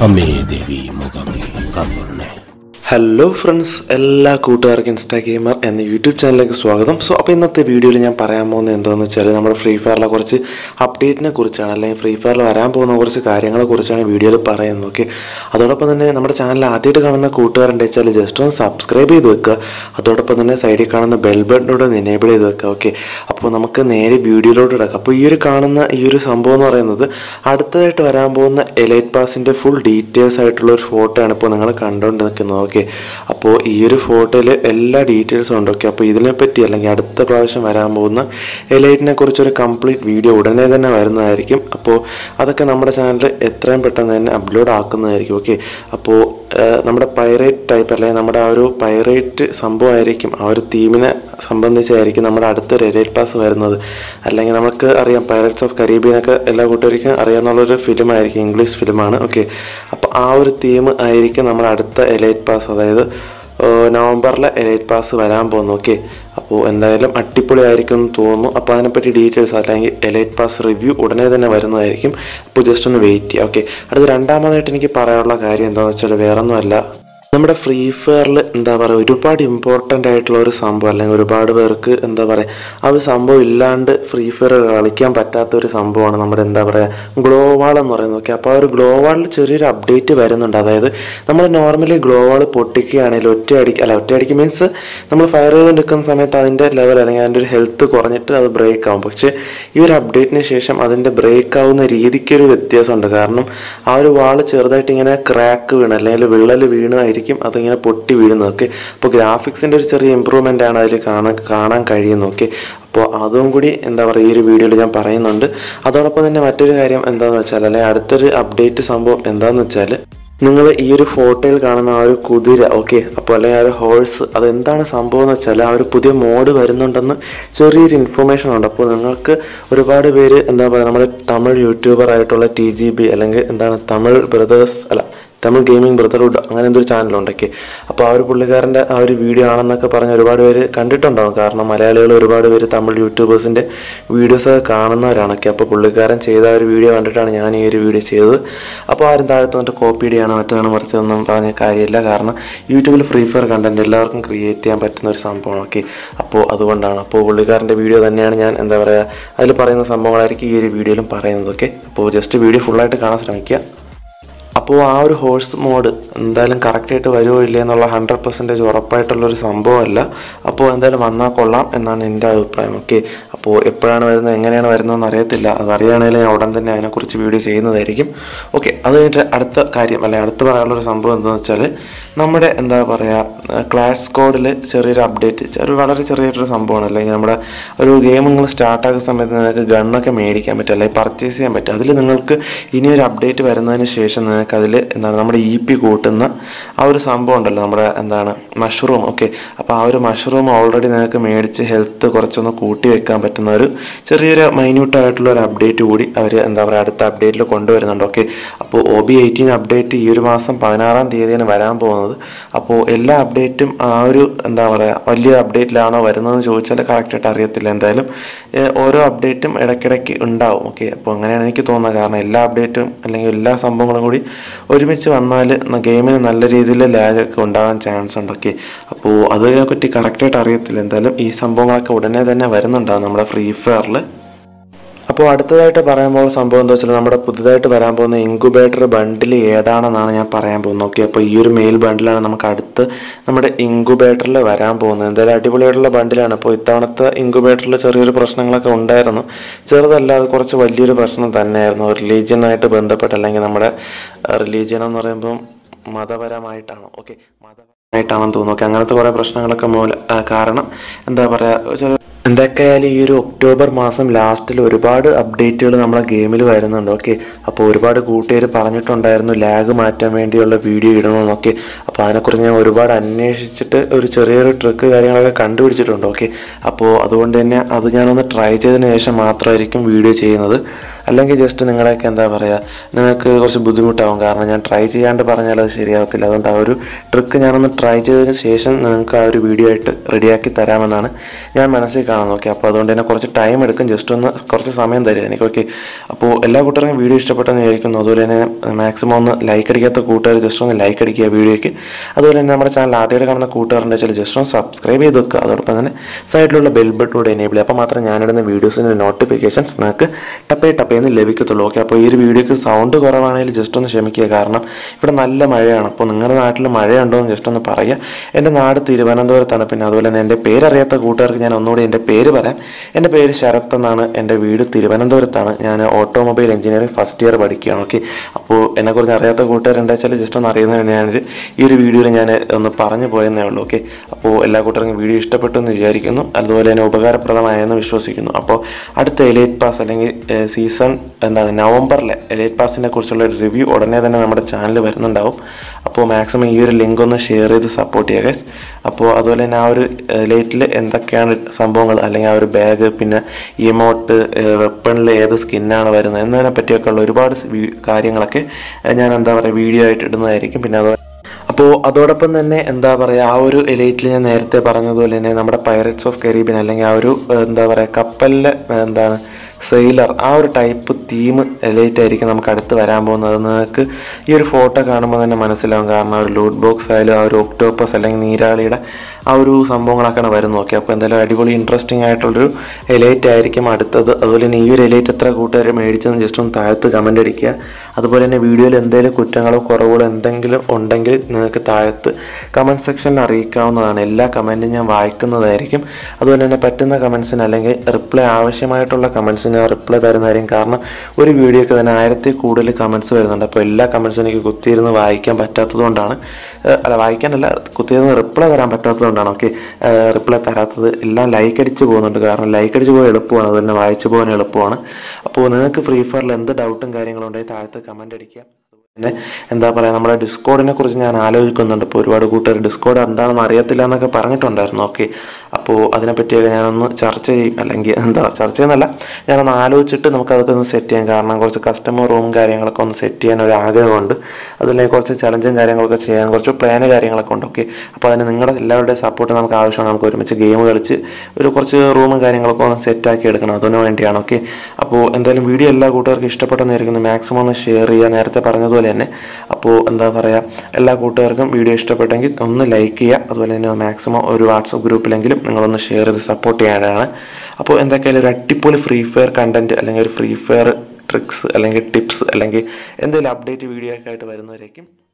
അമ്മേ ദേവി മൂകാംബികെ കാത്തോളണേ hello friends എല്ലാ കൂട്ടുകാർക്കും ഇൻസ്റ്റാ ഗെയിമർ എന്ന യൂട്യൂബ് ചാനലിലേക്ക് സ്വാഗതം സോ അപ്പോൾ ഇന്നത്തെ വീഡിയോയിൽ ഞാൻ പറയാൻ പോകുന്നത് എന്താണെന്ന് വെച്ചാൽ നമ്മുടെ ഫ്രീ ഫയറിലെ കുറച്ച് അപ്ഡേറ്റിനെ കുറിച്ചാണ് അല്ലെങ്കിൽ ഫ്രീ ഫയറിൽ വരാൻ പോകുന്ന കുറച്ച് കാര്യങ്ങളെ കുറിച്ചാണ് വീഡിയോയിൽ പറയുന്നത് ഓക്കെ അതോടൊപ്പം തന്നെ നമ്മുടെ ചാനൽ ആദ്യമായിട്ട് കാണുന്ന കൂട്ടുകാരുണ്ട് വെച്ചാൽ ജസ്റ്റ് ഒന്ന് സബ്സ്ക്രൈബ് ചെയ്ത് വെക്കുക അതോടൊപ്പം തന്നെ സൈഡിൽ കാണുന്ന ബെൽ ബട്ടനോട് എനേബിൾ ചെയ്ത് വെക്കുക ഓക്കെ അപ്പോൾ നമുക്ക് നേരെ വീഡിയോയിലോട്ട് കിടക്കാം അപ്പോൾ ഈ ഒരു കാണുന്ന ഈ ഒരു സംഭവം എന്ന് പറയുന്നത് അടുത്തതായിട്ട് വരാൻ പോകുന്ന എലൈറ്റ് പാസിൻ്റെ ഫുൾ ഡീറ്റെയിൽസ് ആയിട്ടുള്ള ഒരു ഫോട്ടോ ആണ് ഇപ്പോൾ നിങ്ങൾ കണ്ടുകൊണ്ട് നിൽക്കുന്നത് ഓക്കെ അപ്പോൾ ഈ ഒരു ഫോട്ടോയിൽ എല്ലാ ഡീറ്റെയിൽസും ഉണ്ട് ഓക്കെ അപ്പോൾ ഇതിനെപ്പറ്റി അല്ലെങ്കിൽ അടുത്ത പ്രാവശ്യം വരാൻ പോകുന്ന എലൈറ്റിനെ കുറിച്ചൊരു കംപ്ലീറ്റ് വീഡിയോ ഉടനെ തന്നെ വരുന്നതായിരിക്കും അപ്പോൾ അതൊക്കെ നമ്മുടെ ചാനലിൽ എത്രയും പെട്ടെന്ന് തന്നെ അപ്ലോഡ് ആക്കുന്നതായിരിക്കും ഓക്കെ അപ്പോൾ ഏഹ്, നമ്മുടെ പൈറേറ്റ് ടൈപ്പ് അല്ലെങ്കിൽ നമ്മുടെ ആ ഒരു പൈറേറ്റ് സംഭവമായിരിക്കും ആ ഒരു തീമിനെ സംബന്ധിച്ചായിരിക്കും നമ്മുടെ അടുത്തൊരു എലൈറ്റ് പാസ് വരുന്നത് അല്ലെങ്കിൽ നമുക്ക് അറിയാം പൈറേറ്റ്സ് ഓഫ് കരീബിയനൊക്കെ എല്ലാ കൂട്ടുകാർക്കും അറിയാവുന്നുള്ളൊരു ഫിലിമായിരിക്കും ഇംഗ്ലീഷ് ഫിലിമാണ് ഓക്കെ അപ്പോൾ ആ ഒരു തീം ആയിരിക്കും നമ്മുടെ അടുത്ത എലൈറ്റ് പാസ് അതായത് ഏഹ്, നവംബറിലെ എലൈറ്റ് പാസ് വരാൻ പോകുന്നു ഓക്കെ അപ്പോൾ എന്തായാലും അടിപൊളിയായിരിക്കും എന്ന് തോന്നുന്നു അപ്പോൾ അതിനെപ്പറ്റി ഡീറ്റെയിൽസ് അല്ലെങ്കിൽ എലൈറ്റ് പാസ് റിവ്യൂ ഉടനെ തന്നെ വരുന്നതായിരിക്കും അപ്പോൾ ജസ്റ്റ് ഒന്ന് വെയിറ്റ് ചെയ്യാം ഓക്കെ അടുത്ത രണ്ടാമതായിട്ട് എനിക്ക് പറയാനുള്ള കാര്യം എന്താണെന്ന് വെച്ചാൽ വേറൊന്നുമല്ല നമ്മുടെ ഫ്രീ ഫയറിൽ എന്താ പറയുക ഒരുപാട് ഇമ്പോർട്ടൻ്റ് ആയിട്ടുള്ള ഒരു സംഭവം അല്ലെങ്കിൽ ഒരുപാട് പേർക്ക് എന്താ പറയുക ആ ഒരു സംഭവം ഇല്ലാണ്ട് ഫ്രീ ഫയർ കളിക്കാൻ പറ്റാത്ത ഒരു സംഭവമാണ് നമ്മുടെ എന്താ പറയുക ഗ്ലോ വാൾ എന്ന് പറയുന്നത് ഓക്കെ അപ്പോൾ ആ ഒരു ഗ്ലോ വാളിൽ ചെറിയൊരു അപ്ഡേറ്റ് വരുന്നുണ്ട് അതായത് നമ്മൾ നോർമലി ഗ്ലോ വാൾ പൊട്ടിക്കുകയാണെങ്കിൽ ഒറ്റയടിക്ക് അല്ല ഒറ്റയടിക്ക് മീൻസ് നമ്മൾ ഫയർ ചെയ്ത് നിൽക്കുന്ന സമയത്ത് അതിൻ്റെ ലെവൽ അല്ലെങ്കിൽ അതിൻ്റെ ഒരു ഹെൽത്ത് കുറഞ്ഞിട്ട് അത് ബ്രേക്ക് ആവും പക്ഷേ ഈ ഒരു അപ്ഡേറ്റിന് ശേഷം അതിൻ്റെ ബ്രേക്ക് ആവുന്ന രീതിക്കൊരു വ്യത്യാസമുണ്ട് കാരണം ആ ഒരു വാള് ചെറുതായിട്ട് ഇങ്ങനെ ക്രാക്ക് വീണ് അല്ലെങ്കിൽ വിള്ളൽ വീണായിരിക്കും അതിങ്ങനെ പൊട്ടി വീഴുന്നത് ഓക്കെ അപ്പോൾ ഗ്രാഫിക്സിൻ്റെ ഒരു ചെറിയ ഇമ്പ്രൂവ്മെൻ്റ് ആണ് അതിൽ കാണാൻ കാണാൻ കഴിയുന്നത് ഓക്കെ അപ്പോൾ അതും കൂടി എന്താ പറയുക ഈ ഒരു വീഡിയോയിൽ ഞാൻ പറയുന്നുണ്ട് അതോടൊപ്പം തന്നെ മറ്റൊരു കാര്യം എന്താണെന്ന് വെച്ചാൽ അല്ലെങ്കിൽ അടുത്തൊരു അപ്ഡേറ്റ് സംഭവം എന്താണെന്ന് വെച്ചാൽ നിങ്ങൾ ഈ ഒരു ഫോട്ടോയിൽ കാണുന്ന ആ ഒരു കുതിര ഓക്കെ അപ്പോൾ അല്ലെങ്കിൽ ആ ഒരു ഹോഴ്സ് അതെന്താണ് സംഭവം എന്ന് വെച്ചാൽ ആ ഒരു പുതിയ മോഡ് വരുന്നുണ്ടെന്ന് ചെറിയൊരു ഇൻഫർമേഷൻ ഉണ്ട് അപ്പോൾ നിങ്ങൾക്ക് ഒരുപാട് പേര് എന്താ പറയുക നമ്മുടെ തമിഴ് യൂട്യൂബർ ആയിട്ടുള്ള ടി ജി ബി അല്ലെങ്കിൽ എന്താണ് തമിഴ് ബ്രദേഴ്സ് അല്ല തമിഴ് ഗെയിമിംഗ് ബ്രദർഹുഡ് അങ്ങനെ എന്തൊരു ചാനലുണ്ടൊക്കെ അപ്പോൾ ആ ഒരു പുള്ളിക്കാരൻ്റെ ആ ഒരു വീഡിയോ ആണെന്നൊക്കെ പറഞ്ഞ് ഒരുപാട് പേര് കണ്ടിട്ടുണ്ടാവും കാരണം മലയാളികൾ ഒരുപാട് പേര് തമിഴ് യൂട്യൂബേഴ്സിൻ്റെ വീഡിയോസൊക്കെ കാണുന്നവരാണൊക്കെ അപ്പോൾ പുള്ളിക്കാരൻ ചെയ്ത ആ ഒരു വീഡിയോ കണ്ടിട്ടാണ് ഞാൻ ഈ ഒരു വീഡിയോ ചെയ്തത് അപ്പോൾ ആരും താഴത്ത് വന്നിട്ട് കോപ്പി ചെയ്യാണ് മറ്റതാണ് മറിച്ചതൊന്നും പറഞ്ഞ കാര്യമില്ല കാരണം യൂട്യൂബിൽ ഫ്രീ ഫയർ കണ്ടന്റ് എല്ലാവർക്കും ക്രിയേറ്റ് ചെയ്യാൻ പറ്റുന്ന ഒരു സംഭവമാണ് ഓക്കെ അപ്പോൾ അതുകൊണ്ടാണ് അപ്പോൾ പുള്ളിക്കാരൻ്റെ വീഡിയോ തന്നെയാണ് ഞാൻ എന്താ പറയുക അതിൽ പറയുന്ന സംഭവങ്ങളായിരിക്കും ഈ ഒരു വീഡിയോയിലും പറയുന്നത് ഓക്കെ അപ്പോൾ ജസ്റ്റ് വീഡിയോ ഫുള്ളായിട്ട് കാണാൻ ശ്രമിക്കുക അപ്പോൾ ആ ഒരു ഹോഴ്സ് മോഡ് എന്തായാലും കറക്റ്റായിട്ട് വരുമോ ഇല്ലേ എന്നുള്ള ഹൺഡ്രഡ് പെർസെൻറ്റേജ് ഉറപ്പായിട്ടുള്ളൊരു സംഭവമല്ല അപ്പോൾ എന്തായാലും വന്നാൽ കൊള്ളാം എന്നാണ് എൻ്റെ അഭിപ്രായം ഓക്കെ അപ്പോൾ എപ്പോഴാണ് വരുന്നത് എങ്ങനെയാണ് വരുന്നതെന്ന് അറിയത്തില്ല അതറിയുകയാണെങ്കിൽ ഞാൻ ഉടൻ തന്നെ അതിനെക്കുറിച്ച് വീഡിയോ ചെയ്യുന്നതായിരിക്കും ഓക്കെ അത് കഴിഞ്ഞിട്ട് അടുത്ത കാര്യം അല്ലെങ്കിൽ അടുത്ത് പറയാനുള്ളൊരു സംഭവം എന്താണെന്ന് വെച്ചാൽ നമ്മുടെ എന്താ പറയുക ക്ലാഷ് സ്കോഡിൽ ചെറിയൊരു അപ്ഡേറ്റ് ഒരു വളരെ ചെറിയൊരു സംഭവമാണ് അല്ലെങ്കിൽ നമ്മുടെ ഒരു ഗെയിം നിങ്ങൾ സ്റ്റാർട്ടാക്കുന്ന സമയത്ത് നിങ്ങൾക്ക് ഗണ്ണൊക്കെ മേടിക്കാൻ പറ്റും അല്ലെങ്കിൽ പർച്ചേസ് ചെയ്യാൻ പറ്റും അതിൽ നിങ്ങൾക്ക് ഇനി ഒരു അപ്ഡേറ്റ് വരുന്നതിന് ശേഷം നിങ്ങൾക്ക് അതിൽ എന്താണ് നമ്മുടെ ഇ പി കൂട്ടുന്ന ആ ഒരു സംഭവം ഉണ്ടല്ലോ നമ്മുടെ എന്താണ് മഷ്റൂം ഓക്കെ അപ്പോൾ ആ ഒരു മഷ്റൂം ഓൾറെഡി നിങ്ങൾക്ക് മേടിച്ച് ഹെൽത്ത് കുറച്ചൊന്ന് കൂട്ടി വെക്കാൻ പറ്റുന്ന ഒരു ചെറിയൊരു മൈന്യൂട്ട് ആയിട്ടുള്ള ഒരു അപ്ഡേറ്റ് കൂടി അവർ എന്താ പറയുക അടുത്ത അപ്ഡേറ്റിൽ കൊണ്ടുവരുന്നുണ്ട് ഓക്കെ അപ്പോൾ ഒ ബി എയ്റ്റീൻ അപ്ഡേറ്റ് ഈ ഒരു മാസം പതിനാറാം തീയതിയാണ് വരാൻ പോകുന്നത് അപ്പോൾ എല്ലാ അപ്ഡേറ്റും ആ ഒരു എന്താ പറയുക വലിയ അപ്ഡേറ്റിലാണോ വരുന്നതെന്ന് ചോദിച്ചാൽ കറക്റ്റായിട്ട് അറിയത്തില്ല എന്തായാലും ഏഹ്, ഓരോ അപ്ഡേറ്റും ഇടയ്ക്കിടയ്ക്ക് ഉണ്ടാവും ഓക്കെ അപ്പോൾ അങ്ങനെയാണ് എനിക്ക് തോന്നുന്നത് കാരണം എല്ലാ അപ്ഡേറ്റും അല്ലെങ്കിൽ എല്ലാ സംഭവങ്ങളും കൂടി ഒരുമിച്ച് വന്നാൽ ഗെയിമിന് നല്ല രീതിയിൽ ലാഗൊക്കെ ഉണ്ടാകാൻ ചാൻസ് ഉണ്ട് ഓക്കെ അപ്പോൾ അതിനെപ്പറ്റി കറക്റ്റായിട്ട് അറിയത്തില്ല എന്തായാലും ഈ സംഭവങ്ങളൊക്കെ ഉടനെ തന്നെ വരുന്നുണ്ടാകും നമ്മുടെ ഫ്രീ ഫയറിൽ അപ്പോൾ അടുത്തതായിട്ട് പറയാൻ പോകുന്ന സംഭവം എന്താ വെച്ചാൽ നമ്മുടെ പുതുതായിട്ട് വരാൻ പോകുന്ന ഇൻക്യുബേറ്റർ ബണ്ടിൽ ഏതാണെന്നാണ് ഞാൻ പറയാൻ പോകുന്നത് ഓക്കെ അപ്പോൾ ഈ ഒരു മെയിൽ ബണ്ടിലാണ് നമുക്ക് അടുത്ത് നമ്മുടെ ഇൻക്യുബേറ്ററിൽ വരാൻ പോകുന്നത് എന്തായാലും അടിപൊളിയായിട്ടുള്ള ബണ്ടിലാണ് അപ്പോൾ ഇത്തവണത്തെ ഇൻക്യുബേറ്ററിൽ ചെറിയൊരു പ്രശ്നങ്ങളൊക്കെ ഉണ്ടായിരുന്നു ചെറുതല്ല അത് കുറച്ച് വലിയൊരു പ്രശ്നം തന്നെയായിരുന്നു റിലീജിയനായിട്ട് ബന്ധപ്പെട്ട് അല്ലെങ്കിൽ നമ്മുടെ റിലീജിയൻ എന്ന് പറയുമ്പം മതപരമായിട്ടാണ് ഓക്കെ മതപരമായിട്ടാണെന്ന് തോന്നുന്നു ഓക്കെ അങ്ങനത്തെ കുറേ പ്രശ്നങ്ങളൊക്കെ മൂല ആ, കാരണം എന്താ പറയുക ചെറിയ എന്തൊക്കെയായാലും ഈ ഒരു ഒക്ടോബർ മാസം ലാസ്റ്റിൽ ഒരുപാട് അപ്ഡേറ്റുകൾ നമ്മളെ ഗെയിമിൽ വരുന്നുണ്ട് ഓക്കെ അപ്പോൾ ഒരുപാട് കൂട്ടുകാർ പറഞ്ഞിട്ടുണ്ടായിരുന്നു ലാഗ് മാറ്റാൻ വേണ്ടിയുള്ള വീഡിയോ ഇടണമെന്നൊക്കെ അപ്പോൾ അതിനെക്കുറിച്ച് ഞാൻ ഒരുപാട് അന്വേഷിച്ചിട്ട് ഒരു ചെറിയൊരു ട്രിക്ക് കാര്യങ്ങളൊക്കെ കണ്ടുപിടിച്ചിട്ടുണ്ട് ഓക്കെ അപ്പോൾ അതുകൊണ്ട് തന്നെ അത് ഞാനൊന്ന് ട്രൈ ചെയ്തതിന് ശേഷം മാത്രമായിരിക്കും വീഡിയോ ചെയ്യുന്നത് അല്ലെങ്കിൽ ജസ്റ്റ് നിങ്ങളെയൊക്കെ എന്താ പറയുക നിങ്ങൾക്ക് കുറച്ച് ബുദ്ധിമുട്ടാവും കാരണം ഞാൻ ട്രൈ ചെയ്യാണ്ട് പറഞ്ഞാൽ അത് ശരിയാവത്തില്ല അതുകൊണ്ട് ആ ഒരു ട്രിക്ക് ഞാനൊന്ന് ട്രൈ ചെയ്തതിന് ശേഷം നിങ്ങൾക്ക് ആ ഒരു വീഡിയോ ആയിട്ട് റെഡിയാക്കി തരാമെന്നാണ് ഞാൻ മനസ്സിൽ കാണുന്നത് ഓക്കെ അപ്പോൾ അതുകൊണ്ട് തന്നെ കുറച്ച് ടൈം എടുക്കും ജസ്റ്റ് ഒന്ന് കുറച്ച് സമയം തരിക എനിക്ക് ഓക്കെ അപ്പോൾ എല്ലാ കൂട്ടർക്കും വീഡിയോ ഇഷ്ടപ്പെട്ടെന്ന് വിചാരിക്കുന്നു അതുപോലെ തന്നെ മാക്സിമം ഒന്ന് ലൈക്ക് അടിക്കാത്ത കൂട്ടുകാർ ജസ്റ്റ് ഒന്ന് ലൈക്ക് അടിക്കുക വീഡിയോയ്ക്ക് അതുപോലെ തന്നെ നമ്മുടെ ചാനൽ ആദ്യമായിട്ട് കാണുന്ന കൂട്ടുകാരുണ്ട് വെച്ചാൽ ജസ്റ്റ് ഒന്ന് സബ്സ്ക്രൈബ് ചെയ്ത് വെക്കുക അതോടൊപ്പം തന്നെ സൈഡിലുള്ള ബെൽ ബട്ടൺ കൂടെ എനേബിൾ അപ്പോൾ മാത്രം ഞാനിടുന്ന വീഡിയോസിൻ്റെ നോട്ടിഫിക്കേഷൻസ് നിങ്ങൾക്ക് ടപ്പേ ടപ്പേ എന്ന് ലഭിക്കത്തുള്ളൂ ഓക്കെ അപ്പോൾ ഈ ഒരു വീഡിയോക്ക് സൗണ്ട് കുറവാണെങ്കിൽ ജസ്റ്റ് ഒന്ന് ക്ഷമിക്കുക കാരണം ഇവിടെ നല്ല മഴയാണ് അപ്പോൾ നിങ്ങളുടെ നാട്ടിൽ മഴയുണ്ടോ എന്ന് ജസ്റ്റ് ഒന്ന് പറയുക എൻ്റെ നാട് തിരുവനന്തപുരത്താണ് പിന്നെ അതുപോലെ തന്നെ എൻ്റെ പേരറിയാത്ത കൂട്ടുകാർക്ക് ഞാൻ ഒന്നുകൂടി എൻ്റെ പേര് പറയാം എൻ്റെ പേര് ശരത് എന്നാണ് എൻ്റെ വീട് തിരുവനന്തപുരത്താണ് ഞാൻ ഓട്ടോമൊബൈൽ എഞ്ചിനീയറിംഗ് ഫസ്റ്റ് ഇയർ പഠിക്കുകയാണ് ഓക്കെ അപ്പോൾ എന്നെക്കുറിച്ച് അറിയാത്ത കൂട്ടുകാരുണ്ടെന്ന് വെച്ചാൽ ജസ്റ്റ് ഒന്ന് അറിയുന്നതിന് ഞാൻ ഈ ഒരു വീഡിയോയിൽ ഞാൻ ഒന്ന് പറഞ്ഞു പോയെന്നേ ഉള്ളൂ ഓക്കെ അപ്പോൾ എല്ലാ കൂട്ടർക്കും വീഡിയോ ഇഷ്ടപ്പെട്ടു എന്ന് വിചാരിക്കുന്നു അതുപോലെ തന്നെ ഉപകാരപ്രദമായെന്ന് വിശ്വസിക്കുന്നു അപ്പോൾ അടുത്ത എലൈറ്റ് പാസ് അല്ലെങ്കിൽ സീസൺ എന്താണ് നവംബറിലെ എലൈറ്റ് പാസിനെ കുറിച്ചുള്ള ഒരു റിവ്യൂ ഉടനെ തന്നെ നമ്മുടെ ചാനൽ വരുന്നുണ്ടാവും അപ്പോൾ മാക്സിമം ഈ ഒരു ലിങ്ക് ഒന്ന് ഷെയർ ചെയ്ത് സപ്പോർട്ട് ചെയ്യുക guys. അപ്പോൾ അതുപോലെ തന്നെ ആ ഒരു എലൈറ്റിൽ എന്തൊക്കെയാണ് സംഭവങ്ങൾ അല്ലെങ്കിൽ ആ ഒരു ബാഗ് പിന്നെ ഇമോട്ട് വെപ്പണിൽ ഏത് സ്കിന്നാണ് വരുന്നത് എന്നതിനെ പറ്റിയൊക്കെ ഉള്ള ഒരുപാട് വി- കാര്യങ്ങളൊക്കെ ഏഹ്, ഞാൻ എന്താ പറയുക വീഡിയോ ആയിട്ട് ഇടുന്നതായിരിക്കും പിന്നെ അതുപോലെ അപ്പോൾ അതോടൊപ്പം തന്നെ എന്താ പറയുക ആ ഒരു എലൈറ്റിൽ ഞാൻ നേരത്തെ പറഞ്ഞതുപോലെ തന്നെ നമ്മുടെ പൈററ്റ്സ് ഓഫ് കരീബിയൻ അല്ലെങ്കിൽ ആ ഒരു ഏഹ്, എന്താ പറയുക കപ്പലിലെ ഏഹ്, എന്താണ് സെയിലർ ആ ഒരു ടൈപ്പ് തീം എലൈറ്റ് ആയിരിക്കും നമുക്ക് അടുത്ത് വരാൻ പോകുന്നത് നിങ്ങൾക്ക് ഈ ഒരു ഫോട്ടോ കാണുമ്പോൾ തന്നെ മനസ്സിലാവും കാരണം ആ ഒരു ലൂട്ട് ബോക്സ് ആയാലും ആ ഒരു ഒക്ടോപ്പസ് അല്ലെങ്കിൽ നീരാളിയുടെ ആ ഒരു സംഭവങ്ങളൊക്കെയാണ് വരുന്നത് ഓക്കെ അപ്പോൾ എന്തായാലും അടിപൊളി ഇൻട്രസ്റ്റിംഗ് ആയിട്ടുള്ളൊരു എലൈറ്റ് ആയിരിക്കും അടുത്തത് അതുപോലെ തന്നെ ഈ ഒരു എലൈറ്റ് എത്ര കൂട്ടുകാർ മേടിച്ചെന്ന് ജസ്റ്റ് ഒന്ന് താഴത്ത് കമൻ്റ് അടിക്കുക അതുപോലെ തന്നെ വീഡിയോയിൽ എന്തെങ്കിലും കുറ്റങ്ങളോ കുറവുകളോ എന്തെങ്കിലും ഉണ്ടെങ്കിൽ നിങ്ങൾക്ക് താഴത്ത് കമൻറ്റ് സെക്ഷനിൽ അറിയിക്കാവുന്നതാണ് എല്ലാ കമൻറ്റും ഞാൻ വായിക്കുന്നതായിരിക്കും അതുപോലെ തന്നെ പറ്റുന്ന കമൻസിന് അല്ലെങ്കിൽ റിപ്ലൈ ആവശ്യമായിട്ടുള്ള കമൻസിന് റിപ്ലൈ തരുന്നതായിരിക്കും കാരണം ഒരു വീഡിയോക്ക് തന്നെ ആയിരത്തിൽ കൂടുതൽ കമൻസ് വരുന്നുണ്ട് അപ്പോൾ എല്ലാ കമൻസും എനിക്ക് കുത്തിയിരുന്ന് വായിക്കാൻ പറ്റാത്തത് കൊണ്ടാണ് ഏഹ് അല്ല വായിക്കാനല്ല കുത്തിയിരുന്ന് റിപ്ലൈ തരാൻ പറ്റാത്തത് കൊണ്ടാണ് ഓക്കെ റിപ്ലൈ തരാത്തത് എല്ലാം ലൈക്ക് അടിച്ച് പോകുന്നുണ്ട് കാരണം ലൈക്ക് അടിച്ച് പോകാൻ എളുപ്പമാണ് അതുപോലെ തന്നെ വായിച്ചു പോകാൻ എളുപ്പമാണ് അപ്പോൾ നിങ്ങൾക്ക് ഫ്രീ ഫയറിൽ എന്ത് ഡൗട്ടും കാര്യങ്ങളും ഉണ്ടെങ്കിൽ താഴത്ത് കമൻറ്റ് അടിക്കുക പിന്നെ എന്താ പറയുക നമ്മുടെ ഡിസ്കോഡിനെ കുറിച്ച് ഞാൻ ആലോചിക്കുന്നുണ്ട് ഇപ്പോൾ ഒരുപാട് കൂട്ടുകാർ ഡിസ്കോഡ് എന്താണെന്ന് അറിയത്തില്ല എന്നൊക്കെ പറഞ്ഞിട്ടുണ്ടായിരുന്നു ഓക്കെ അപ്പോൾ അതിനെപ്പറ്റിയൊക്കെ ഞാനൊന്ന് ചർച്ച ചെയ്യും അല്ലെങ്കിൽ എന്താ ചർച്ച ചെയ്യുന്നല്ല ഞാനൊന്ന് ആലോചിച്ചിട്ട് നമുക്ക് അതൊക്കെ ഒന്ന് സെറ്റ് ചെയ്യാം കാരണം കുറച്ച് കസ്റ്റമർ റൂം കാര്യങ്ങളൊക്കെ ഒന്ന് സെറ്റ് ചെയ്യാൻ ഒരു ആഗ്രഹമുണ്ട് അതിലേക്ക് കുറച്ച് ചലഞ്ചും കാര്യങ്ങളൊക്കെ ചെയ്യാൻ കുറച്ച് പ്ലാന് കാര്യങ്ങളൊക്കെ ഉണ്ട് ഓക്കെ അപ്പോൾ അതിന് നിങ്ങളുടെ എല്ലാവരുടെയും സപ്പോർട്ട് നമുക്ക് ആവശ്യമാണ് നമുക്ക് ഒരുമിച്ച് ഗെയിം കളിച്ച് ഒരു കുറച്ച് റൂമും കാര്യങ്ങളൊക്കെ ഒന്ന് സെറ്റാക്കി എടുക്കണം അതിനു വേണ്ടിയാണ് ഓക്കെ അപ്പോൾ എന്തായാലും വീഡിയോ എല്ലാ കൂട്ടുകാർക്കും ഇഷ്ടപ്പെട്ടെന്നായിരിക്കുന്നു മാക്സിമം ഒന്ന് ഷെയർ ചെയ്യുക നേരത്തെ പറഞ്ഞതുപോലെ തന്നെ അപ്പോൾ എന്താ പറയുക എല്ലാ കൂട്ടുകാർക്കും വീഡിയോ ഇഷ്ടപ്പെട്ടെങ്കിൽ ഒന്ന് ലൈക്ക് ചെയ്യുക അതുപോലെ തന്നെ മാക്സിമം ഒരു വാട്സപ്പ് ഗ്രൂപ്പിലെങ്കിലും നിങ്ങളൊന്ന് ഷെയർ ചെയ്ത് സപ്പോർട്ട് ചെയ്യാനാണ് അപ്പോൾ എന്തൊക്കെയായാലും ഒരു അടിപൊളി ഫ്രീ ഫയർ കണ്ടന്റ് അല്ലെങ്കിൽ ഒരു ഫ്രീ ഫയർ ട്രിക്സ് അല്ലെങ്കിൽ ടിപ്സ് അല്ലെങ്കിൽ എന്തെങ്കിലും അപ്ഡേറ്റ് വീഡിയോ ഒക്കെ ആയിട്ട് വരുന്നവരേക്കും